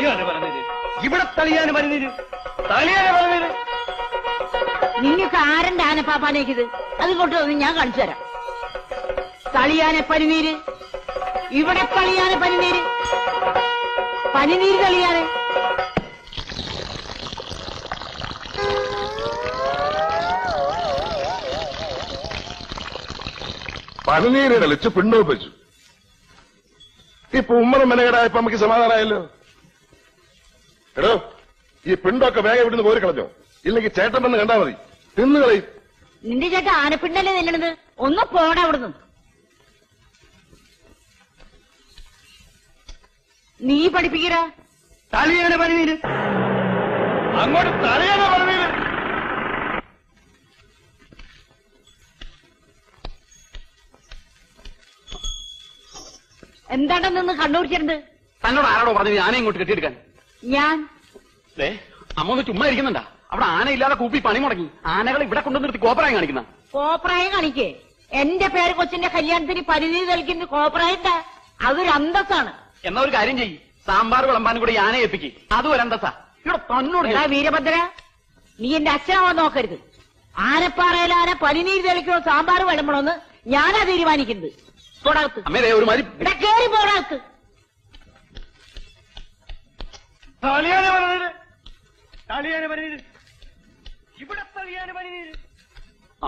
തളിയാണ് പറഞ്ഞത് ഇവിടെ തളിയാണ് പറഞ്ഞത് തളിയാണ് പറഞ്ഞത് നിങ്ങൾക്ക് ആരന്റെ ആനപ്പാപ്പാനേക്കിത് അതിങ്ങോട്ട് വന്ന് ഞാൻ കാണിച്ചു തരാം തളിയാനെ പനിനീര് ഇവിടെ തളിയാനെ പനിനീര് പനിനീര് തളിയാനെ പനിനീര് കളിച്ച് പിണ്ണോ വെച്ചു ഇപ്പൊ ഉമ്മറും മെനകേടായപ്പോ നമുക്ക് സമാധാനമായല്ലോ എടോ ഈ പിണ്ടൊക്കെ വേഗം ഇവിടുന്ന് പോരി കളഞ്ഞോ ഇല്ലെങ്കിൽ ചേട്ടൻ വന്ന് കണ്ടാ മതി തിന്നു കളയും നിന്റെ ചേട്ടൻ ആനപ്പിണ്ടല്ലേ നില്ലണത് ഒന്ന് പോടാ അവിടുന്ന് നീ പഠിപ്പിക്കടാ തളിയാണ് പറഞ്ഞത് അങ്ങോട്ട് തളിയാണ് പറഞ്ഞത് എന്താണ്ടാ നിന്ന് കണ്ണൂരിച്ചിട്ടുണ്ട് തന്നോട് ആരോടോ പറഞ്ഞു ആനയെ ഇങ്ങോട്ട് കെട്ടിയെടുക്കാൻ ഞാൻ ദേ അമ്മ ഒന്ന് ചുമ്മാ ഇരിക്കുന്നുണ്ടാ അവിടെ ആനയില്ലാതെ കൂപ്പി പണി മുടങ്ങി ആനകളെ ഇവിടെ കൊണ്ടു നിർത്തി കോപ്പറായി കാണിക്കുന്ന കോപ്രായം കാണിക്കേ എന്റെ പേര് കൊച്ചിന്റെ കല്യാണത്തിന് പരിധി തെളിക്കുന്ന കോപ്രായണ്ട അതൊരു അന്തസ്സാണ് എന്നാ ഒരു കാര്യം ചെയ്യ് സാമ്പാർ വിളമ്പാനും കൂടി ഈ ആനയെ എത്തിക്ക് അത് ഒരന്തസാ ഇവിടെ തന്നോട് എടാ ഞാൻ- വീരഭദ്ര നീ എന്റെ അച്ഛനാവാൻ നോക്കരുത് ആനപ്പാറയിൽ ആന പനിനീര് തെളിക്കണോ സാമ്പാർ വിളമ്പണോന്ന് ഞാനാ തീരുമാനിക്കുന്നത് പോടാകത്ത് അമ്മേ ദേ ഒരു മാതിരി ഇവിടെ കേറി പോടാകത്ത് തളിയാണ് പറഞ്ഞത് തളിയാണ് പറഞ്ഞത് ഇവിടെ തളിയാണ് പറഞ്ഞത് ആ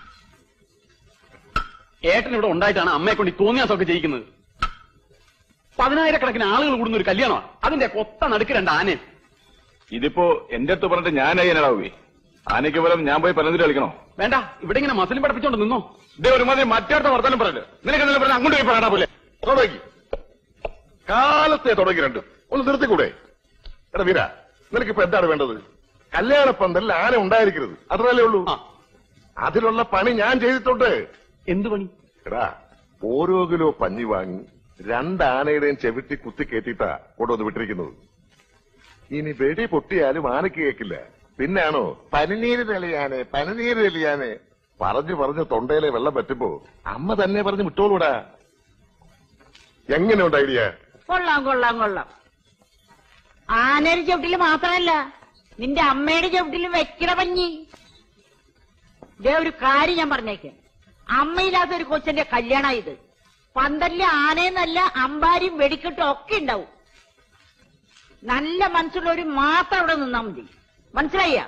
ഏട്ടൻ ഇവിടെ ഉണ്ടായിട്ടാണ് അമ്മയെ കൊണ്ട് ഈ തോന്നിയാസമൊക്കെ ചെയ്യിക്കുന്നത് പതിനായിരക്കണക്കിന് ആളുകൾ കൂടുന്ന ഒരു കല്യാണമാണ് അതിന്റെ കൊത്ത നടുക്ക് രണ്ട് ആനയും ഇതിപ്പോ എന്റെ അടുത്ത് പറഞ്ഞിട്ട് ഞാനായി എന്നടാവേ ആനയ്ക്ക് പോലും ഞാൻ പോയി പലതിൽ കളിക്കണോ വേണ്ട ഇവിടെ ഇങ്ങനെ മസിലും പഠിപ്പിച്ചോണ്ട് നിന്നോ ഇതേ ഒരുമാതിരി മറ്റേടത്ത് വർത്താനം പറഞ്ഞു നിനക്ക് എന്തെങ്കിലും പറഞ്ഞാൽ അങ്ങോട്ട് പോയി പറയണ പോലെ തുടങ്ങി കാലത്തെ തുടങ്ങി രണ്ട് ഒന്ന് നിർത്തിക്കൂടെ എടാ വീര നിനക്കിപ്പോ എന്താണ് വേണ്ടത് കല്യാണ പന്തലിൽ ആന ഉണ്ടായിരിക്കരുത് അത്രല്ലേ ഉള്ളൂ ആ അതിലുള്ള പണി ഞാൻ ചെയ്തിട്ടുണ്ട് എന്ത് പണി എടാ ഓരോ കിലോ പഞ്ഞി വാങ്ങി രണ്ട് ആനയുടെയും ചെവിട്ടി കുത്തി കയറ്റിയിട്ടാ കൊണ്ടുവന്ന് വിട്ടിരിക്കുന്നത് ഇനി വെടി പൊട്ടിയാലും ആനയ്ക്ക് കേക്കില്ല പിന്നാണോ പനിനീര് തെളിയാനെ പനിനീര് തെളിയാനെ പറഞ്ഞു പറഞ്ഞു തൊണ്ടയിലെ വെള്ളം പറ്റുമ്പോ അമ്മ തന്നെ പറഞ്ഞ് വിട്ടോളൂടാ എങ്ങനെയുണ്ട് ഐഡിയ കൊള്ളാം കൊള്ളാം കൊള്ളാം ആനയുടെ ചവിട്ടില് മാത്രമല്ല നിന്റെ അമ്മയുടെ ചവിട്ടിലും വെക്കണ പഞ്ഞി ഇതേ ഒരു കാര്യം ഞാൻ പറഞ്ഞേക്കാം അമ്മയില്ലാത്ത ഒരു കൊച്ചന്റെ കല്യാണ ഇത് പന്തലിലെ ആനയെന്നല്ല അമ്പാരിയും വെടിക്കെട്ടും ഒക്കെ ഉണ്ടാവും നല്ല മനസ്സുള്ളവര് മാത്രം അവിടെ നിന്നാ മതി മനസ്സിലായ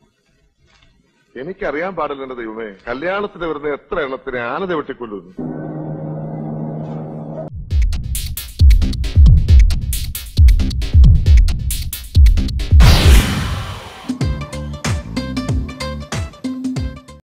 എനിക്കറിയാൻ പാടില്ല എന്റെ ദൈവമേ കല്യാണത്തിന് വരുന്ന എത്ര എണ്ണത്തിന് ആന ചവിട്ടിക്കൊല്ലുന്നു